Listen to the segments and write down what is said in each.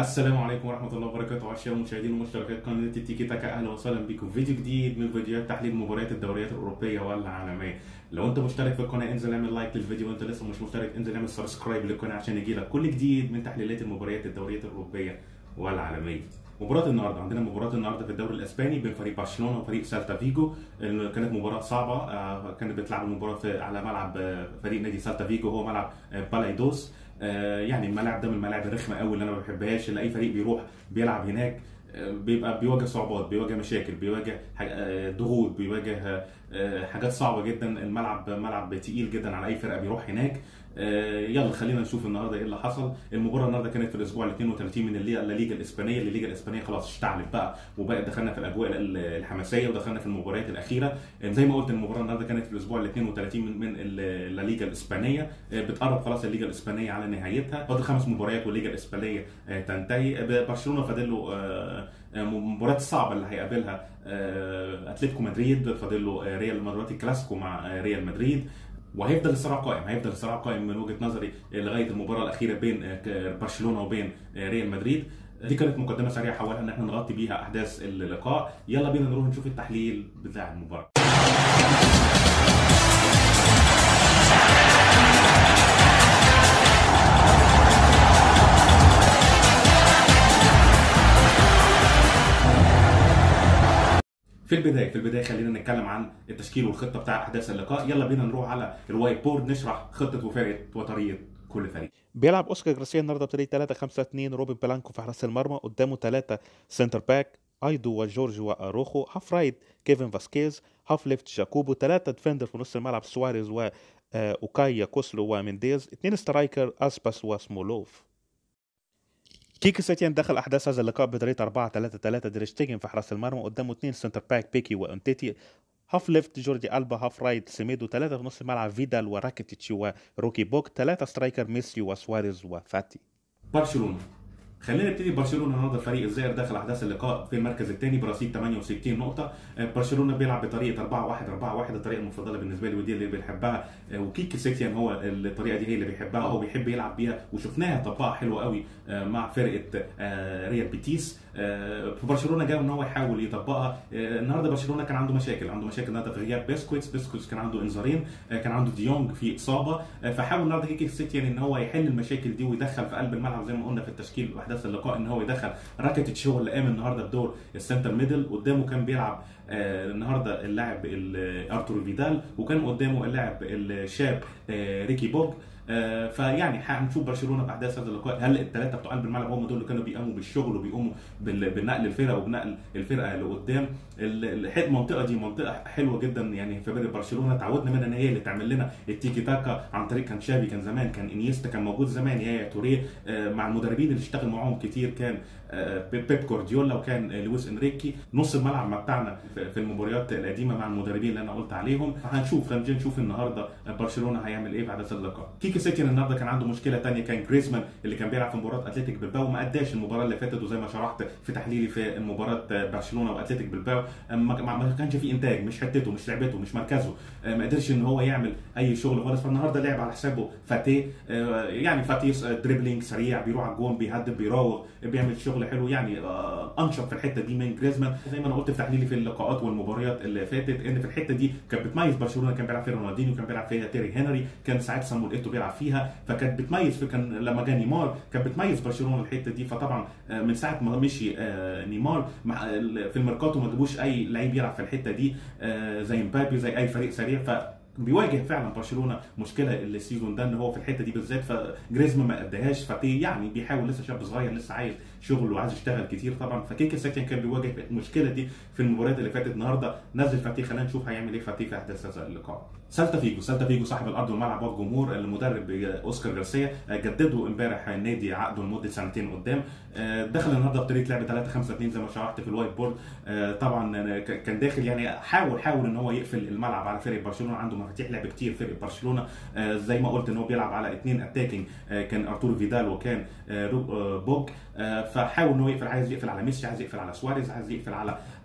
السلام عليكم ورحمة الله وبركاته أعزائي المشاهدين ومشتركات قناة التيكي تاكا أهلا وسهلا بكم في فيديو جديد من فيديوهات تحليل مباريات الدوريات الأوروبية والعالمية لو أنت مشترك في القناة انزل اعمل لايك للفيديو وأنت لسه مش مشترك انزل اعمل سبسكرايب للقناة عشان يجيلك كل جديد من تحليلات المباريات الدوريات الأوروبية والعالمية مباراة النهارده عندنا مباراة النهارده في الدوري الاسباني بين فريق برشلونة وفريق سالتا فيجو كانت مباراة صعبة آه، كانت بتلعب المباراة في- على ملعب آه، فريق نادي سالتا فيجو هو ملعب آه، بالايدوس آه، يعني الملاعب ده من الملاعب الرخمة قوي اللي انا ما بحبهاش اللي اي فريق بيروح بيلعب هناك آه، بيبقى بيواجه صعوبات بيواجه مشاكل بيواجه حاج- آه، ضغوط بيواجه آه، حاجات صعبة جدا الملعب ملعب تقيل جدا على اي فرقة بيروح هناك آه، يلا خلينا نشوف النهارده ايه اللي حصل المباراه النهارده كانت في الاسبوع ال 32 من الليغا الليجا الاسبانيه الليجا الاسبانيه خلاص اشتعلت بقى وبقت دخلنا في الاجواء ال- الحماسيه ودخلنا في المباريات الاخيره آه، زي ما قلت المباراه النهارده كانت في الاسبوع ال 32 من من ال- الليجا الاسبانيه آه، بتقرب خلاص الليجا الاسبانيه على نهايتها فاضل خمس مباريات والليجا الاسبانيه آه، تنتهي آه، برشلونه فاضل له آه، آه، المباريات الصعبه اللي هيقابلها آه، اتلتيكو مدريد فاضل له آه، ريال مدريد الكلاسيكو مع آه، ريال مدريد وهيفضل الصراع قائم هيفضل الصراع قائم من وجهه نظري لغايه المباراه الاخيره بين آه، ك- برشلونه وبين آه، ريال مدريد دي كانت مقدمه سريعه حاولنا ان احنا نغطي بيها احداث اللقاء يلا بينا نروح نشوف التحليل بتاع المباراه في البدايه في البدايه خلينا نتكلم عن التشكيل والخطه بتاع احداث اللقاء يلا بينا نروح على الوايت بورد نشرح خطه وفرقه وطريقه كل فريق بيلعب اوسكار جارسيا النهارده بطريقه 3 5 2 روبن بلانكو في حراس المرمى قدامه ثلاثه سنتر باك ايدو وجورج واروخو هاف رايت كيفن فاسكيز هاف ليفت جاكوبو ثلاثه ديفندر في نص الملعب سواريز و آه، اوكايا كوسلو ومينديز اثنين سترايكر اسباس وسمولوف كيكي سيتيان دخل احداث هذا اللقاء بطريقه 4 3 3 دريشتيجن في حراس المرمى قدامه اثنين سنتر باك بيكي وانتيتي هاف ليفت جوردي البا هاف رايت سيميدو ثلاثه في نص الملعب فيدال وراكيتيتش وروكي بوك ثلاثه سترايكر ميسي وسواريز وفاتي برشلونه خلينا نبتدي برشلونه النهارده الفريق الزائر داخل احداث اللقاء في المركز الثاني برصيد 68 نقطه آه، برشلونه بيلعب بطريقه 4 1 4 1 الطريقه المفضله بالنسبه لي ودي اللي بيحبها آه، وكيكي سيتيان هو الطريقه دي هي اللي بيحبها هو بيحب يلعب بيها وشفناها طبقها حلوه قوي آه، مع فرقه آه، ريال بيتيس آه، في برشلونه جاي ان هو يحاول يطبقها آه، النهارده برشلونه كان عنده مشاكل عنده مشاكل النهارده في غياب بيسكويتس بيسكويتس كان عنده انذارين آه، كان عنده ديونج في اصابه آه، فحاول النهارده كيكي سيتيان ان هو يحل المشاكل دي ويدخل في قلب الملعب زي ما قلنا في التشكيل واحداث اللقاء ان هو يدخل راكيتيتش هو اللي قام النهارده بدور السنتر ميدل قدامه كان بيلعب آه، النهارده اللاعب ال- ارتور فيدال وكان قدامه اللاعب الشاب آه، ريكي بوج آه، فيعني هنشوف برشلونه في احداث هذا اللقاء هل الثلاثه بتوع قلب الملعب هم دول اللي كانوا بيقوموا بالشغل وبيقوموا بال- بنقل الفرقه وبنقل الفرقه لقدام ال- الح- المنطقه دي منطقه حلوه جدا يعني في فريق برشلونه تعودنا منها ان هي اللي تعمل لنا التيكي تاكا عن طريق كان شافي كان زمان كان انيستا كان موجود زمان يا توريه آه، مع المدربين اللي اشتغل معاهم كتير كان آه، بيب بيب جوارديولا وكان آه، لويس انريكي نص الملعب بتاعنا في في المباريات القديمه مع المدربين اللي انا قلت عليهم هنشوف هنجي نشوف النهارده برشلونه هيعمل ايه بعد هذا اللقاء كيكي سيتين النهارده كان عنده مشكله تانية كان جريزمان اللي كان بيلعب في مباراه اتلتيك بالباو ما اداش المباراه اللي فاتت وزي ما شرحت في تحليلي في مباراه برشلونه واتلتيك بالباو ما ما- ما كانش في انتاج مش حتته مش لعبته مش مركزه آه، ما قدرش ان هو يعمل اي شغل خالص فالنهارده لعب على حسابه فاتيه آه، يعني فاتيه آه، دريبلينج سريع بيروح على الجون بيهدف بيراوغ بيعمل شغل حلو يعني آه، انشط في الحته دي من جريزمان زي ما انا قلت في تحليلي في اللقاءات والمباريات اللي فاتت ان في الحته دي كانت بتميز برشلونه كان بيلعب فيها رونالدينيو كان بيلعب فيها تيري هنري كان ساعات سامويل ايتو بيلعب فيها فكانت بتميز في كان لما جه نيمار كانت بتميز برشلونه الحته دي فطبعا آه، من ساعه ما مشي آه، نيمار مع في الميركاتو ما جابوش اي لعيب يلعب في الحته دي آه، زي مبابي زي اي فريق سريع ف بيواجه فعلا برشلونه مشكله السيزون ده ان هو في الحته دي بالذات فجريزمان ما اداهاش فاتيه يعني بيحاول لسه شاب صغير لسه عايز شغل وعايز يشتغل كتير طبعا فكيكا ساكن كان بيواجه المشكله دي في المباريات اللي فاتت النهارده نزل فاتيه خلينا نشوف هيعمل ايه فاتيه في احداث هذا اللقاء سالتا فيجو سالتا فيجو صاحب الارض والملعب والجمهور المدرب اوسكار جارسيا جددوا امبارح النادي عقده لمده سنتين قدام دخل النهارده بطريقه لعب 3 5 2 زي ما شرحت في الوايت بورد طبعا كان داخل يعني حاول حاول ان هو يقفل الملعب على فريق برشلونه عنده مفاتيح لعب كتير فريق برشلونه زي ما قلت ان هو بيلعب على اثنين اتاكينج كان ارتورو فيدال وكان بوج فحاول ان هو يقفل عايز يقفل على ميسي عايز يقفل على سواريز عايز يقفل على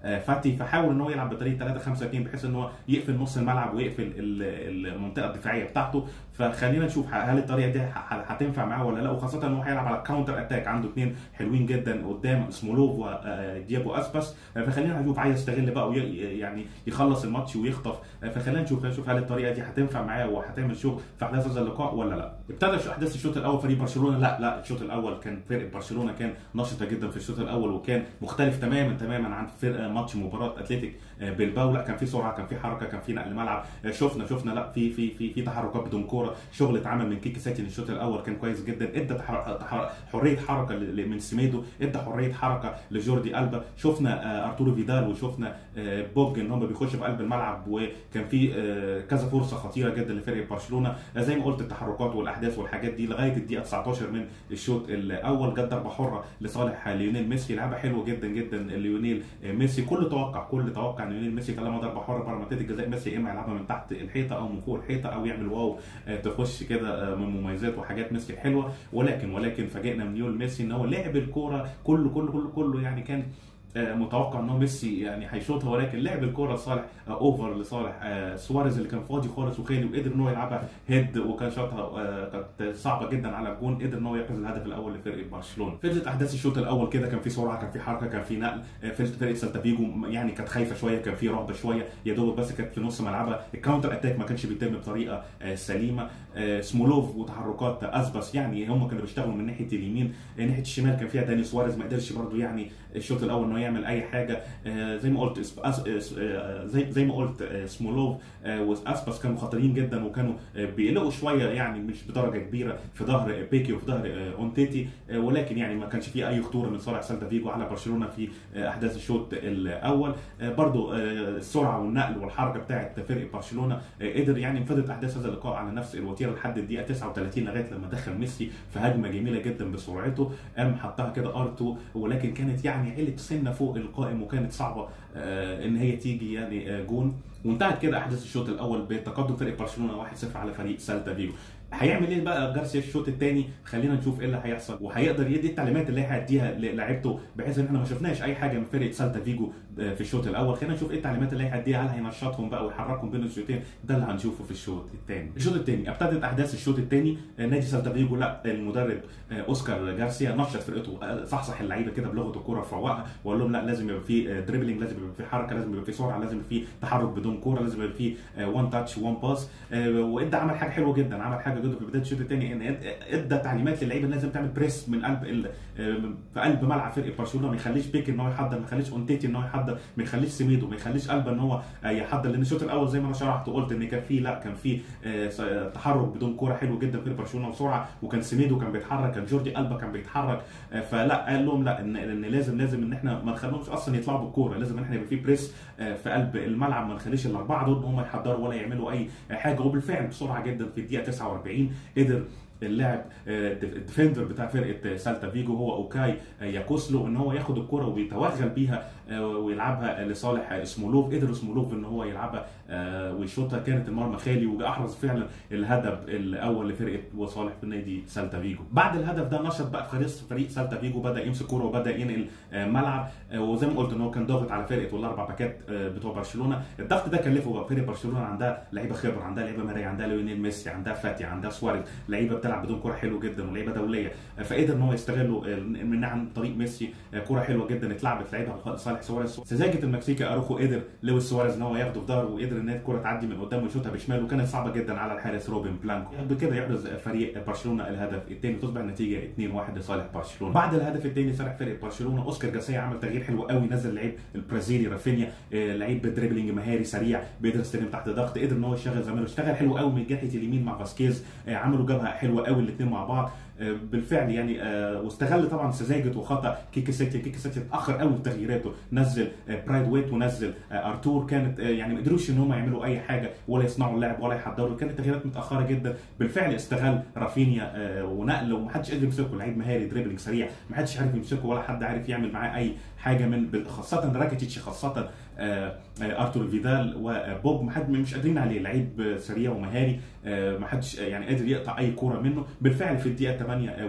آه، فاتي فحاول ان هو يلعب بطريقه 3 5 2 بحيث ان هو يقفل نص الملعب ويقفل ال- المنطقه الدفاعيه بتاعته فخلينا نشوف هل الطريقه دي ه- هتنفع معاه ولا لا وخاصه ان هو هيلعب على كاونتر اتاك عنده اثنين حلوين جدا قدام سمولوف وديابو اسباس آه، فخلينا نشوف عايز يستغل بقى وي يعني يخلص الماتش ويخطف آه، فخلينا نشوف نشوف هل الطريقه دي هتنفع معاه وهتعمل شغل في احداث هذا اللقاء ولا لا ابتدى احداث الشوط الاول فريق برشلونه لا لا الشوط الاول كان فرقه برشلونه كان نشطه جدا في الشوط الاول وكان مختلف تماما تماما عن فرقه ماتش مباراه اتلتيك آه، بلباو لا كان في سرعه كان في حركه كان في نقل ملعب آه، شفنا شفنا لا في في في في تحركات بدون كوره شغل اتعمل من كيكي ساتين الشوط الاول كان كويس جدا ادى تح- تح- حريه حركه ل- ل- من سيميدو ادى حريه حركه لجوردي البا شفنا آه، ارتورو فيدال وشفنا آه، بوج ان هم بيخشوا في قلب الملعب وكان في آه، كذا فرصه خطيره جدا لفريق برشلونه آه، زي ما قلت التحركات والاحداث والحاجات دي لغايه الدقيقه 19 من الشوط الاول جت ضربه حره لصالح ليونيل ميسي لعبه حلوه جدا جدا ليونيل ميسي كل توقع كل توقع ان ليونيل ميسي طالما ضربه حره بره منطقه الجزاء ميسي يا اما يلعبها من تحت الحيطه او من فوق الحيطه او يعمل واو آه، تخش كده آه، من مميزات وحاجات ميسي الحلوه ولكن ولكن فاجئنا من ليونيل ميسي ان هو لعب الكوره كله كله كله كله يعني كان آه، متوقع ان هو ميسي يعني هيشوطها ولكن لعب الكوره لصالح آه، اوفر لصالح آه، سواريز اللي كان فاضي خالص وخالي وقدر ان هو يلعبها هيد وكان شاطها آه، كانت صعبه جدا على الجون قدر ان هو يحرز الهدف الاول لفرقه برشلونه فضلت احداث الشوط الاول كده كان في سرعه كان في حركه كان في نقل آه، فرقه فرقه سالتا فيجو يعني كانت خايفه شويه كان في رهبه شويه يا دوب بس كانت في نص ملعبها الكاونتر اتاك ما كانش بيتم بطريقه آه، سليمه آه، سمولوف وتحركات اسبس يعني هم كانوا بيشتغلوا من ناحيه اليمين آه، ناحيه الشمال كان فيها داني سواريز ما قدرش برضه يعني الشوط الاول انه يعمل اي حاجه آه، زي ما قلت اس- أس- اس- آه، زي زي ما قلت آه، سمولوف آه، واسباس كانوا خطيرين جدا وكانوا آه، بيقلقوا شويه يعني مش بدرجه كبيره في ظهر آه، بيكي وفي ظهر آه، اونتيتي آه، ولكن يعني ما كانش في اي خطوره من صالح سالتا فيجو على برشلونه في آه، احداث الشوط الاول آه، برضو آه، السرعه والنقل والحركه بتاعت فريق برشلونه آه، قدر يعني فضلت احداث هذا اللقاء على نفس الوتيره لحد الدقيقه 39 لغايه لما دخل ميسي في هجمه جميله جدا بسرعته قام حطها كده ار 2 ولكن كانت يعني علت سنه فوق القائم وكانت صعبه آه، ان هي تيجي يعني آه، جون وانتهت كده احداث الشوط الاول بتقدم فريق برشلونه 1-0 على فريق سالتا فيجو هيعمل ايه بقى جارسيا الشوط الثاني خلينا نشوف ايه اللي هيحصل وهيقدر يدي التعليمات اللي هيديها للاعيبته بحيث ان احنا ما شفناش اي حاجه من فرقه سالتا فيجو آه، في الشوط الاول خلينا نشوف ايه التعليمات اللي هيديها هل هينشطهم بقى ويحركهم بين الشوطين ده اللي هنشوفه في الشوط الثاني الشوط الثاني ابتدت احداث الشوط الثاني نادي سالتا فيجو لا المدرب آه، اوسكار جارسيا نشط فرقته آه، صحصح اللعيبه كده بلغه الكوره فوقها وقال لهم لا لازم يبقى في دريبلينج لازم يبقى في حركه لازم يبقى في سرعه لازم يبقى في تحرك بدون كوره لازم يبقى في وان تاتش وان باس وادى عمل حاجه حلوه جدا عمل حاجه جدا في بدايه الشوط الثاني ان اد- ادى تعليمات للعيبه إن لازم تعمل بريس من قلب ال- آه، في قلب ملعب فرقه برشلونه ما يخليش بيك ان هو يحضر ما يخليش اونتيتي ان هو يحضر ما يخليش سيميدو ما يخليش قلبه ان هو آه، يحضر لان الشوط الاول زي ما انا شرحت وقلت ان كان في لا كان في آه، س- آه، تحرك بدون كوره حلو جدا في برشلونه وسرعه وكان سيميدو كان بيتحرك كان جوردي البا كان بيتحرك آه، فلا قال لهم لا ان ان لازم لازم ان احنا ما نخليهمش اصلا يطلعوا بالكوره لازم ان احنا يبقى في بريس آه، في قلب الملعب ما نخليش الاربعه دول ان هم يحضروا ولا يعملوا اي حاجه وبالفعل بسرعه جدا في الدقيقه 49 قدر اللاعب آه، الدف- الديفندر بتاع فرقه سالتا فيجو هو اوكاي آه، ياكوسلو ان هو ياخد الكره ويتوغل بيها آه، ويلعبها لصالح سمولوف قدر سمولوف ان هو يلعبها آه، ويشوطها كانت المرمى خالي واحرز فعلا الهدف الاول لفرقه وصالح في نادي سالتا فيجو بعد الهدف ده نشط بقى فريق فريق سالتا فيجو بدا يمسك كوره وبدا ينقل آه، ملعب آه، وزي ما قلت ان هو كان ضاغط على فرقه والاربع باكات آه، بتوع برشلونه الضغط ده كلفه بقى فرقه برشلونه عندها لعيبه خبره عندها لعيبه ماريا عندها ليونيل ميسي عندها فاتي عندها سواريز لعيبه بتلعب بدون كوره حلو جدا ولعيبه دوليه آه، فقدر ان هو يستغلوا آه، من عن طريق ميسي آه، كوره حلوه جدا اتلعبت لعيبها لصالح سواريز سذاجه المكسيكي اروخو قدر لويس سواريز ان هو ياخده في ظهره وقدر ان الكوره تعدي من قدامه ويشوطها بشماله وكانت صعبه جدا على الحارس روبن بلانكو بكده يحرز فريق برشلونه الهدف الثاني تصبح النتيجه 2-1 لصالح برشلونه بعد الهدف الثاني صالح فريق برشلونه اوسكار جاسيا عمل تغيير حلو قوي نزل لعيب البرازيلي رافينيا آه، لعيب بدريبلينج مهاري سريع بيقدر يستلم تحت ضغط قدر ان هو يشغل زميله اشتغل حلو قوي من جهه اليمين مع فاسكيز آه، عملوا جبهه حلوه قوي الاثنين مع بعض آه، بالفعل يعني آه، واستغل طبعا سذاجه وخطا كيكي سيتي كيكي سيتي اتاخر قوي في تغييراته نزل آه، برايد ويت ونزل آه، ارتور كانت آه، يعني ما قدروش ان هم يعملوا اي حاجه ولا يصنعوا اللعب ولا يحضروا كانت تغييرات متاخره جدا بالفعل استغل رافينيا آه، ونقل ومحدش قدر يمسكه لعيب مهاري دريبلينج سريع محدش عارف يمسكه ولا حد عارف يعمل معاه اي حاجه من بال- خاصه راكيتيتش خاصه آه، آه، ارتور فيدال وبوب ما حد مش قادرين عليه لعيب سريع ومهاري آه، ما حدش يعني قادر يقطع اي كوره منه بالفعل في الدقيقه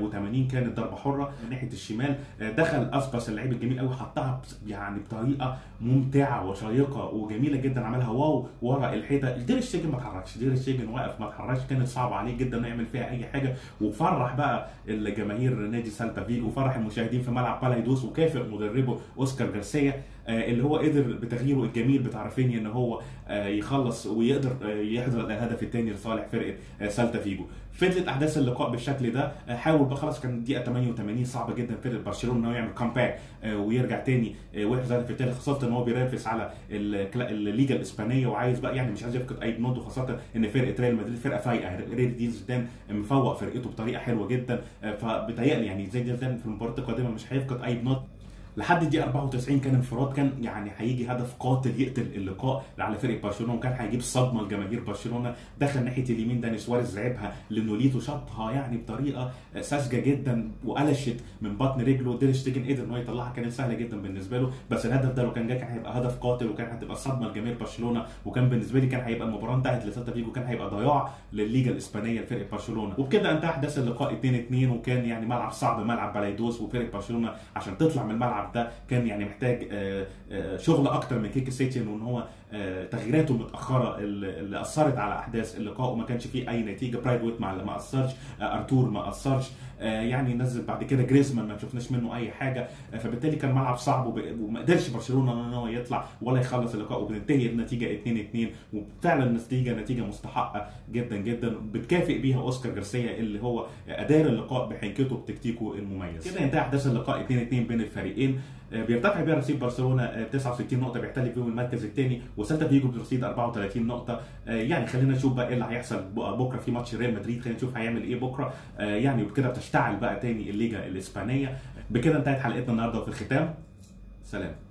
88 كانت ضربه حره من ناحيه الشمال آه، دخل اسباس اللعيب الجميل قوي حطها بس- يعني بطريقه ممتعه وشيقه وجميله جدا عملها واو ورا الحيطه دير الشيجن ما اتحركش دير الشيجن واقف ما اتحركش كانت صعبه عليه جدا انه يعمل فيها اي حاجه وفرح بقى الجماهير نادي سالتا فيجو وفرح المشاهدين في ملعب بالايدوس وكافئ مدربه اوسكار جارسيا آه، اللي هو قدر بتغييره الجميل بتاع رافينيا ان هو آه، يخلص ويقدر آه، يحضر الهدف الثاني لصالح فرقه آه، سالتا فيجو فضلت احداث اللقاء بالشكل ده آه، حاول بقى خلاص كان الدقيقه 88 صعبه جدا فرقه برشلونه ان هو يعمل كامباك ويرجع تاني آه، ويحرز الهدف الثالث خاصه ان هو بينافس على الكلا- الليجا الاسبانيه وعايز بقى يعني مش عايز يفقد اي بنود وخاصه ان فرقه ريال مدريد فرقه فايقه ريال دي زيدان مفوق فرقته بطريقه حلوه جدا آه، فبتهيألي يعني زي زيدان في المباراه القادمه مش هيفقد اي بنود لحد الدقيقه 94 كان انفراد كان يعني هيجي هدف قاتل يقتل اللقاء على فريق برشلونه وكان هيجيب صدمه لجماهير برشلونه دخل ناحيه اليمين داني سواريز لعبها لنوليتو شاطها يعني بطريقه ساذجه جدا وقلشت من بطن رجله دير شتيجن قدر ان هو يطلعها كانت سهله جدا بالنسبه له بس الهدف ده لو كان جاي كان هيبقى هدف قاتل وكان هتبقى صدمه لجماهير برشلونه وكان بالنسبه لي كان هيبقى المباراه انتهت لسالتا فيجو كان هيبقى ضياع للليجا الاسبانيه لفرقه برشلونه وبكده انتهى احداث اللقاء 2 2 وكان يعني ملعب صعب ملعب بلايدوس وفرقه برشلونه عشان تطلع من الملعب ده كان يعني محتاج آه، آه، شغل اكتر من كيك سيتين وان هو آه، تغييراته المتاخره اللي اللي اثرت على احداث اللقاء وما كانش فيه اي نتيجه برايد ويت ما ما اثرش آه، ارتور ما اثرش آه، يعني نزل بعد كده جريزمان ما شفناش منه اي حاجه آه، فبالتالي كان ملعب صعب وب- وما قدرش برشلونه ان هو يطلع ولا يخلص اللقاء وبتنتهي النتيجه 2 2 وفعلا النتيجه نتيجه مستحقه جدا جدا بتكافئ بيها اوسكار جارسيا اللي هو ادار اللقاء بحنكته بتكتيكه المميز كده انتهى احداث اللقاء 2 2 بين الفريقين آه، بيرتفع بيها رصيد برشلونه آه، 69 نقطه بيحتل فيهم المركز الثاني وسالتا فيجو برصيد 34 نقطه آه، يعني خلينا نشوف بقى ايه اللي هيحصل ب- بكره في ماتش ريال مدريد خلينا نشوف هيعمل ايه بكره آه، يعني وبكده بتشتعل بقى تاني الليجا الاسبانيه بكده انتهت حلقتنا النهارده وفي الختام سلام